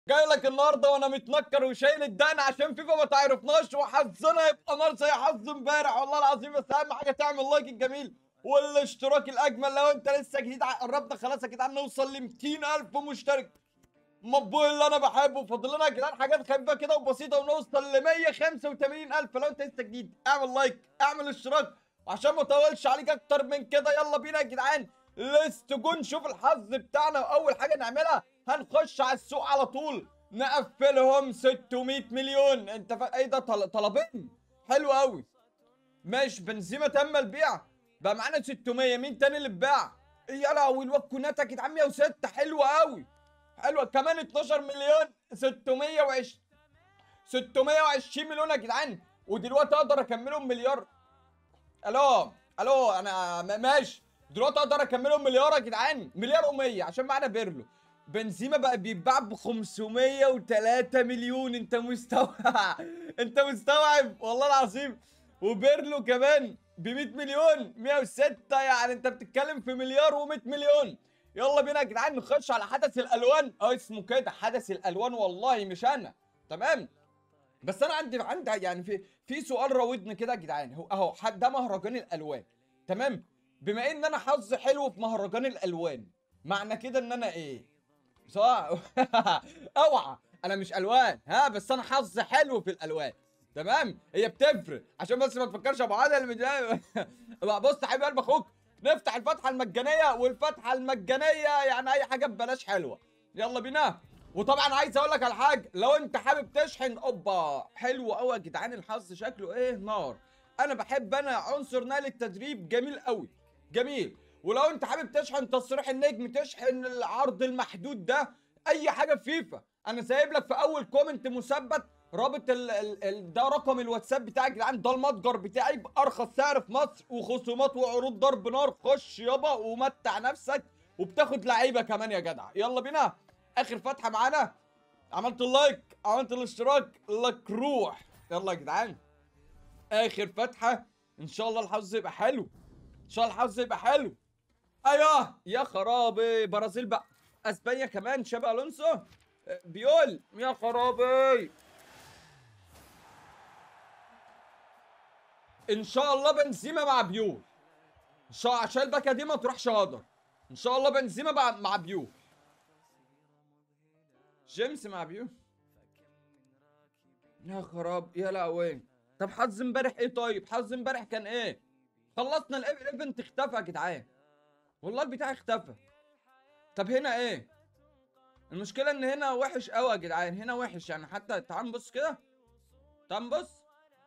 جاي لك النهارده وانا متنكر وشايل الدقن عشان فيفا ما تعرفناش وحظنا يبقى نار زي حظ امبارح والله العظيم بس اهم حاجه تعمل لايك الجميل والاشتراك الاجمل لو انت لسه جديد ع- قربنا خلاص يا جدعان نوصل ل 200000 مشترك مبوي اللي انا بحبه فاضل لنا يا جدعان حاجات خفيفه كده وبسيطه ونوصل ل 185000 لو انت لسه جديد اعمل لايك اعمل اشتراك وعشان ما اطولش عليك اكتر من كده يلا بينا يا جدعان ليست جو نشوف الحظ بتاعنا واول حاجه نعملها هنخش على السوق على طول نقفلهم 600 مليون انت فا... ايه ده طل... طلبين حلو قوي ماشي بنزيما تم البيع بقى معانا 600 مين تاني اللي اتباع يا لهوي الواد كوناتا يا جدعان 106 حلو قوي حلو كمان 12 مليون 620 620 مليون يا جدعان ودلوقتي اقدر اكملهم مليار الو الو انا م- ماشي دلوقتي اقدر اكملهم مليار يا جدعان مليار و100 عشان معانا بيرلو بنزيما بقى بيتباع ب 503 مليون انت مستوعب انت مستوعب والله العظيم وبيرلو كمان ب 100 مليون 106 يعني انت بتتكلم في مليار و100 مليون يلا بينا يا جدعان نخش على حدث الالوان اه اسمه كده حدث الالوان والله مش انا تمام بس انا عندي عندي يعني في في سؤال راودني كده يا جدعان هو اهو حد- ده مهرجان الالوان تمام بما ان انا حظي حلو في مهرجان الالوان معنى كده ان انا ايه صح اوعى انا مش الوان ها بس انا حظي حلو في الالوان تمام هي بتفرق عشان بس ما تفكرش يا ابو عادل من بقى بص يا حبيب قلب اخوك نفتح الفتحه المجانيه والفتحه المجانيه يعني اي حاجه ببلاش حلوه يلا بينا وطبعا عايز اقول لك على حاجه لو انت حابب تشحن اوبا حلو قوي يا جدعان الحظ شكله ايه نار انا بحب انا عنصر نقل التدريب جميل قوي جميل ولو انت حابب تشحن تصريح النجم تشحن العرض المحدود ده اي حاجه في فيفا انا سايب لك في اول كومنت مثبت رابط ال ال ال ده رقم الواتساب بتاعي يا جدعان ده المتجر بتاعي بارخص سعر في مصر وخصومات وعروض ضرب نار خش يابا ومتع نفسك وبتاخد لعيبه كمان يا جدع يلا بينا اخر فتحه معانا عملت اللايك عملت الاشتراك لك روح يلا يا جدعان اخر فتحه ان شاء الله الحظ يبقى حلو ان شاء الله الحظ يبقى حلو ايوه يا خرابي برازيل بقى اسبانيا كمان شابي الونسو أه، بيقول يا خرابي ان شاء الله بنزيما مع بيول ان شاء الله عشان الباكه دي ما تروحش هدر ان شاء الله بنزيما مع مع بيول جيمس مع بيول يا خراب يا لهوي طب حظ امبارح ايه طيب حظ امبارح كان ايه خلصنا الإيف- الايفنت اختفى يا جدعان والله البتاع اختفى طب هنا ايه المشكله ان هنا وحش قوي يا جدعان هنا وحش يعني حتى تعال نبص كده تعال نبص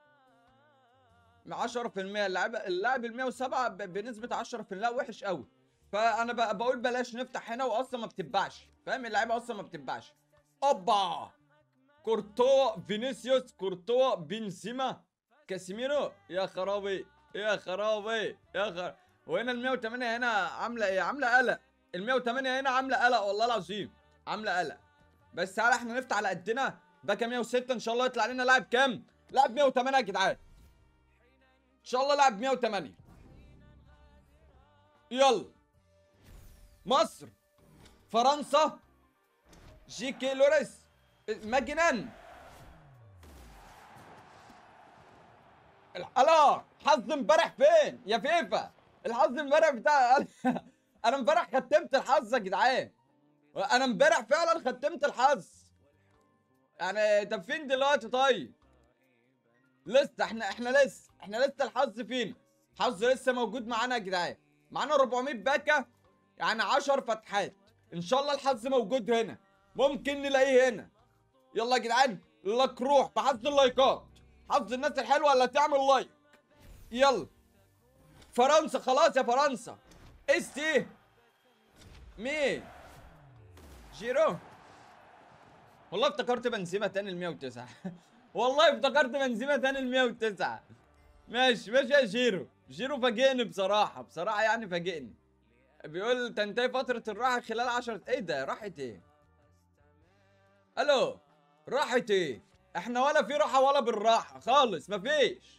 10% اللاعب اللاعب ال 107 ب- بنسبه 10% لا وحش قوي فانا بقى بقول بلاش نفتح هنا واصلا ما بتتباعش فاهم اللعيبه اصلا ما بتتباعش اوبا كورتوا فينيسيوس كورتوا بنزيما كاسيميرو يا خرابي يا خرابي يا خرابي وهنا ال 108 هنا عامله ايه عامله قلق ال 108 هنا عامله قلق والله العظيم عامله قلق بس تعالى احنا نفتح على قدنا باكا 106 ان شاء الله يطلع لنا لاعب كام لاعب 108 يا جدعان ان شاء الله لاعب 108 يلا مصر فرنسا جيكي لوريس ماجنان الحلا حظ امبارح فين يا فيفا الحظ امبارح بتاع انا امبارح ختمت الحظ يا جدعان انا امبارح فعلا ختمت الحظ يعني طب فين دلوقتي طيب لسه احنا احنا لسه احنا لسه الحظ فين الحظ لسه موجود معانا يا جدعان معانا 400 باكه يعني 10 فتحات ان شاء الله الحظ موجود هنا ممكن نلاقيه هنا يلا يا جدعان لك روح بحظ اللايكات حظ الناس الحلوه اللي تعمل لايك يلا فرنسا خلاص يا فرنسا استي مين جيرو والله افتكرت بنزيما تاني ال 109 والله افتكرت بنزيما تاني ال 109 ماشي ماشي يا جيرو جيرو فاجئني بصراحه بصراحه يعني فاجئني بيقول تنتهي فترة الراحة خلال عشرة ايه ده راحت ايه الو راحت ايه احنا ولا في راحة ولا بالراحة خالص مفيش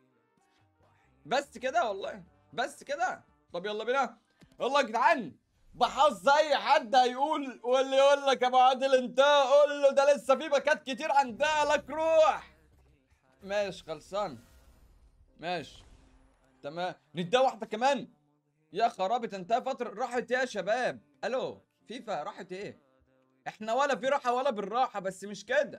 بس كده والله بس كده طب يلا بينا يلا يا جدعان بحظ اي حد هيقول واللي يقول لك يا ابو عادل انت قول له ده لسه في باكات كتير عندها لك روح ماشي خلصان ماشي تمام نديها واحده كمان يا خرابي انتهى فتره راحت ايه يا شباب الو فيفا راحت ايه احنا ولا في راحه ولا بالراحه بس مش كده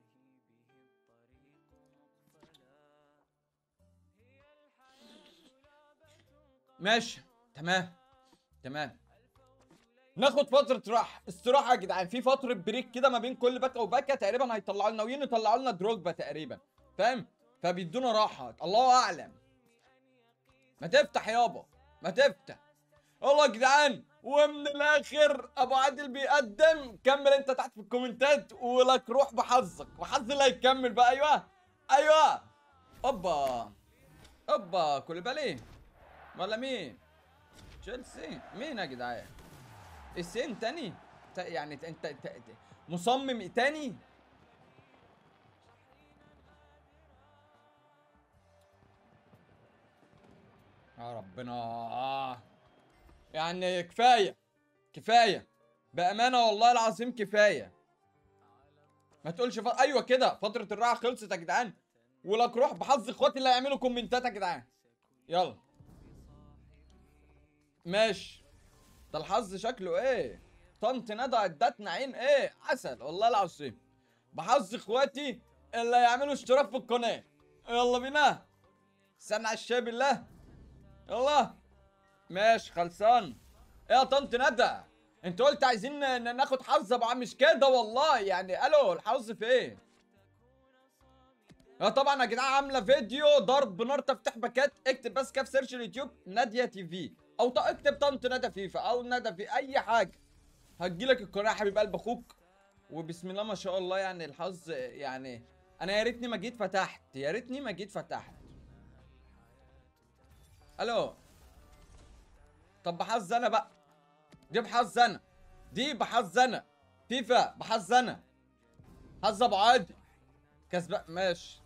ماشي تمام تمام ناخد فترة راحة استراحة يا جدعان في فترة بريك كده ما بين كل باكا وباكا تقريبا هيطلعوا لنا ناويين يطلعوا لنا دروجبا تقريبا فاهم فبيدونا راحة الله اعلم ما تفتح يابا ما تفتح والله يا جدعان ومن الاخر ابو عادل بيقدم كمل انت تحت في الكومنتات ولك روح بحظك وحظ اللي هيكمل بقى ايوه ايوه اوبا اوبا كوليبالي ولا مين تشيلسي مين يا جدعان السين تاني ت- يعني ت- انت ت- ت- مصمم تاني يا ربنا يعني كفايه كفايه بامانه والله العظيم كفايه ما تقولش ف... ايوه كده فتره الراحه خلصت يا جدعان ولك روح بحظ اخواتي اللي هيعملوا كومنتات يا جدعان يلا ماشي ده الحظ شكله ايه طنط ندى ادتنا عين ايه عسل والله العظيم بحظ اخواتي اللي هيعملوا اشتراك في القناه يلا بينا استنى على الشاي بالله يلا ماشي خلصان ايه يا طنط ندى انت قلت عايزين ن- ناخد حظ ابو عم مش كده والله يعني الو الحظ فين اه طبعا يا جدعان عامله فيديو ضرب نار تفتح باكات اكتب بس كده في سيرش اليوتيوب ناديه تي في او ط- اكتب طنط ندى فيفا او ندى في اي حاجه هتجيلك القناه يا حبيب قلب اخوك وبسم الله ما شاء الله يعني الحظ يعني انا يا ريتني ما جيت فتحت يا ريتني ما جيت فتحت الو طب بحظ انا بقى دي بحظ انا دي بحظ انا فيفا بحظ انا حظ ابو عادي كسبان ماشي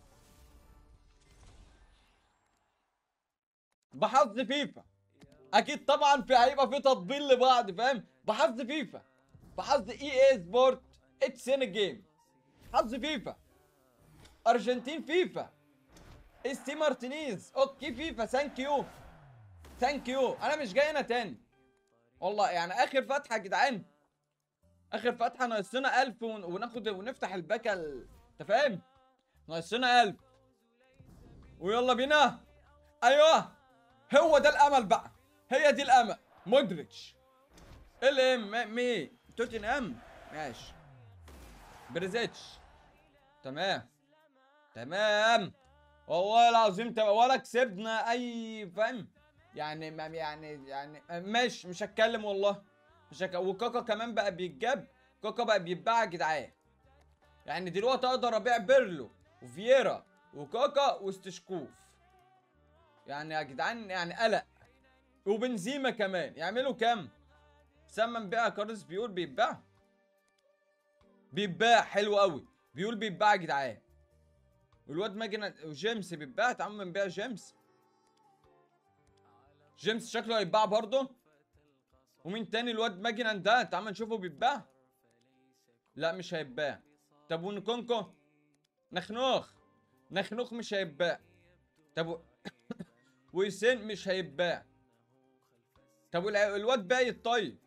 بحظ فيفا اكيد طبعا في هيبقى في تطبيل لبعض فاهم بحظ فيفا بحظ اي اي سبورت اتس ان جيم حظ فيفا ارجنتين فيفا استي مارتينيز اوكي فيفا ثانك يو ثانك يو انا مش جاي هنا تاني والله يعني اخر فتحه يا جدعان اخر فتحه ناقصنا 1000 ون- وناخد ونفتح الباكا ال- انت فاهم ناقصنا 1000 ويلا بينا ايوه هو ده الامل بقى هي دي الامل مودريتش ال ام مي توتنهام ماشي بريزيتش تمام تمام والله العظيم تمام ولا كسبنا اي فاهم يعني ما يعني يعني ماشي مش هتكلم والله مش هك... وكاكا كمان بقى بيتجاب كاكا بقى بيتباع يا جدعان يعني دلوقتي اقدر ابيع بيرلو وفييرا وكاكا واستشكوف يعني يا جدعان يعني قلق وبنزيما كمان يعملوا كام سمم بيع كارلس بيقول بيتباع بيتباع حلو قوي بيقول بيتباع يا جدعان والواد ماجن وجيمس بيتباع تعالوا بنبيع جيمس جيمس شكله هيتباع برضه ومين تاني الواد ماجن ده تعال نشوفه بيتباع لا مش هيتباع طب ونكونكو نخنوخ نخنوخ مش هيتباع طب و... ويسين مش هيتباع طب والع- الواد بايت طيب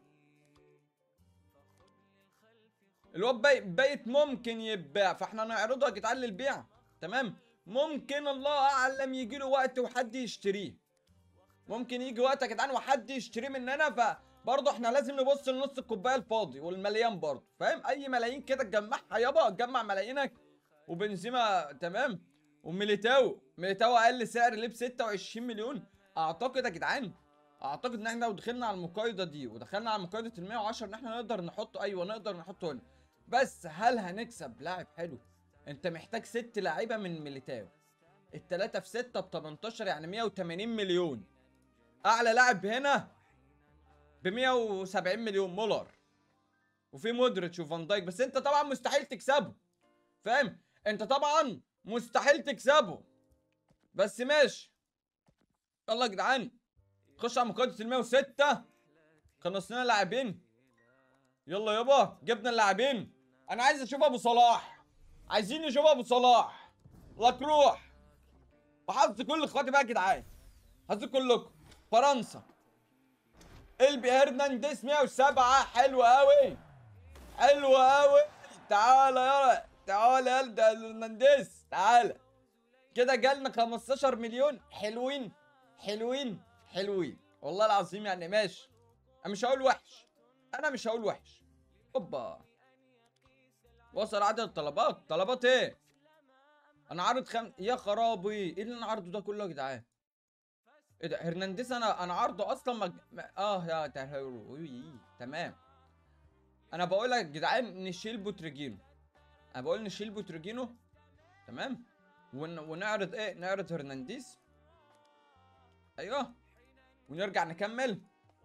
الواد بايت, بايت ممكن يتباع فاحنا نعرضه يا جدعان للبيع تمام ممكن الله اعلم يجي له وقت وحد يشتريه ممكن يجي وقت يا جدعان وحد يشتريه مننا فبرضه احنا لازم نبص لنص الكوبايه الفاضي والمليان برضه فاهم اي ملايين كده تجمعها يابا تجمع ملايينك وبنزيما تمام وميليتاو ميليتاو اقل سعر ليه ب 26 مليون اعتقد يا جدعان اعتقد ان احنا لو دخلنا على المقايضه دي ودخلنا على مقايضه ال 110 ان احنا نقدر نحطه ايوه نقدر نحطه هنا بس هل هنكسب لاعب حلو انت محتاج ست لعيبه من ميليتاو التلاتة في ستة ب 18 يعني 180 مليون اعلى لاعب هنا ب 170 مليون مولر وفي مودريتش وفان دايك بس انت طبعا مستحيل تكسبه فاهم انت طبعا مستحيل تكسبه بس ماشي يلا يا جدعان خش على مقايضة ال 106 خلصنا لاعبين يلا يابا جبنا اللاعبين انا عايز اشوف ابو صلاح عايزين نشوف ابو صلاح لك روح وحظ كل اخواتي بقى يا جدعان حظ كلكم فرنسا البي هرنانديز 107 حلو قوي حلو قوي تعالى يلا تعالى يلا ده هرنانديز تعالى كده جالنا 15 مليون حلوين حلوين حلوين والله العظيم يعني ماشي انا مش هقول وحش انا مش هقول وحش اوبا وصل عدد الطلبات طلبات ايه انا عارض خم... يا خرابي ايه اللي انا عارضه ده كله يا جدعان ايه ده هرنانديز انا انا عارضه اصلا مج... ما- اه يا تهوي تمام انا بقول لك يا جدعان نشيل بوتريجينو انا بقول نشيل بوتريجينو تمام ون... ونعرض ايه نعرض هرنانديز ايوه ونرجع نكمل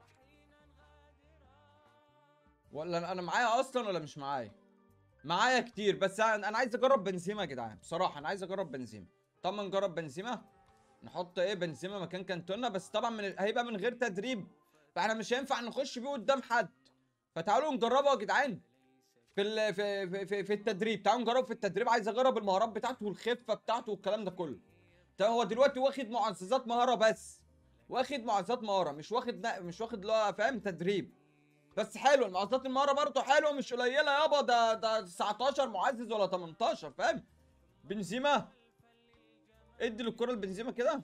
ولا انا أنا معايا اصلا ولا مش معايا معايا كتير بس انا أنا عايز اجرب بنزيما يا جدعان بصراحه انا عايز اجرب بنزيما طب ما نجرب بنزيما نحط ايه بنزيما مكان كانتونا بس طبعا من ال- هيبقى من غير تدريب فاحنا مش هينفع نخش بيه قدام حد فتعالوا نجربه يا جدعان في ال في في في, في التدريب تعالوا نجرب في التدريب عايز اجرب المهارات بتاعته والخفه بتاعته والكلام ده كله طب هو دلوقتي واخد معززات مهاره بس واخد معززات مهاره مش واخد نا- مش واخد اللي هو فاهم تدريب بس حلو المعززات المهاره برضه حلوه مش قليله يابا ده ده 19 معزز ولا 18 فاهم بنزيما ادي الكره لبنزيما كده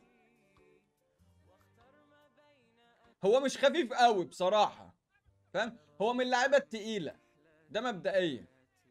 هو مش خفيف قوي بصراحه فاهم هو من اللعيبه التقيله ده مبدئيا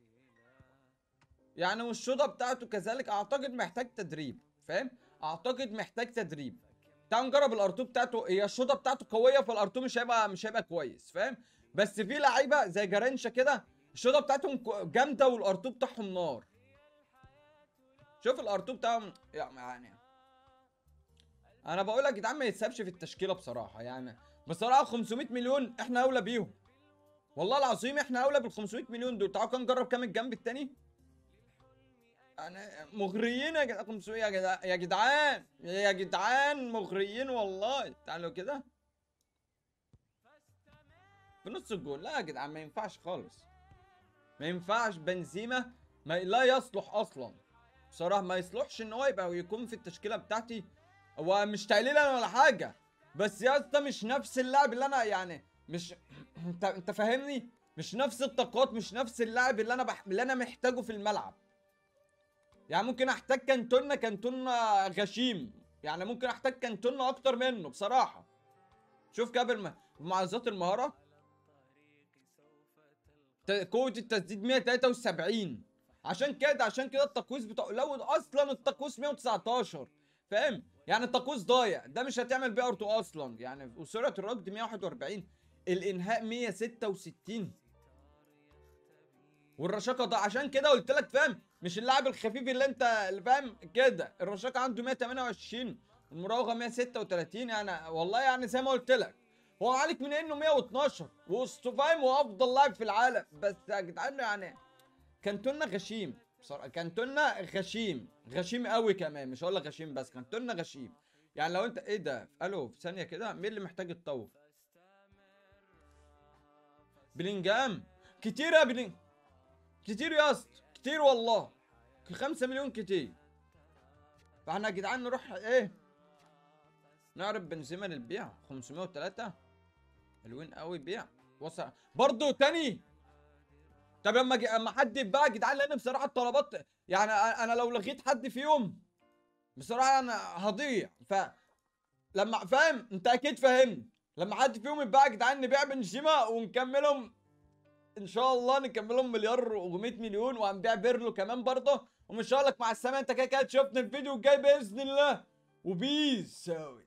يعني والشوطه بتاعته كذلك اعتقد محتاج تدريب فاهم اعتقد محتاج تدريب تعال نجرب الارتو بتاعته هي الشوطه بتاعته قويه فالارتو مش هيبقى مش هيبقى كويس فاهم بس في لعيبه زي جارينشا كده الشوطه بتاعتهم كو- جامده والارتو بتاعهم نار شوف الارتو بتاعهم يعني انا بقول لك يا جدعان ما يتسابش في التشكيله بصراحه يعني بصراحه 500 مليون احنا اولى بيهم والله العظيم احنا اولى بال 500 مليون دول تعالوا كده نجرب كام الجنب التاني انا مغريين يا جدعان 500 يا جدعان يا جدعان يا جدعان مغريين والله تعالوا كده في نص الجول لا يا جدعان ما ينفعش خالص ما ينفعش بنزيما ما لا يصلح اصلا بصراحه ما يصلحش ان هو يبقى ويكون في التشكيله بتاعتي هو مش تقليلا ولا حاجه بس يا اسطى مش نفس اللاعب اللي انا يعني مش انت انت فاهمني مش نفس الطاقات مش نفس اللاعب اللي انا بح... اللي انا محتاجه في الملعب يعني ممكن احتاج كانتونا كانتونا غشيم يعني ممكن احتاج كانتونا اكتر منه بصراحه شوف كابل ما- معززات المهاره ت- قوه التسديد 173 عشان كده عشان كده التقويس بتاع لو اصلا التقويس 119 فاهم يعني التقويس ضايع ده مش هتعمل بيه ارتو اصلا يعني وسرعه الركض 141 الانهاء 166 والرشاقه ده عشان كده قلت لك فاهم مش اللاعب الخفيف اللي انت اللي فاهم كده الرشاقه عنده 128 المراوغه 136 يعني والله يعني زي ما قلت لك هو عليك من انه 112 وسط فاهم وافضل لاعب في العالم بس يا جدعان يعني كانتونا غشيم بصراحه كانتونا غشيم غشيم قوي كمان مش هقول لك غشيم بس كانتونا غشيم يعني لو انت ايه ده الو في ثانيه كده مين اللي محتاج يتطور بلينجهام كتير يا بلينج كتير يا اسطى كتير والله 5 مليون كتير فاحنا يا جدعان نروح ايه نعرض بنزيما للبيع 503 حلوين قوي بيع وصل برضه تاني طب لما ج... اما حد يتباع يا جدعان لان بصراحه الطلبات يعني أ- انا لو لغيت حد فيهم بصراحه انا هضيع ف لما فاهم انت اكيد فاهمني لما حد فيهم يتباع يا جدعان نبيع بنزيما ونكملهم ان شاء الله نكملهم مليار و100 مليون وهنبيع بيرلو كمان برضه ومش هقول لك مع السلامه انت كده كده شفنا الفيديو الجاي باذن الله وبيس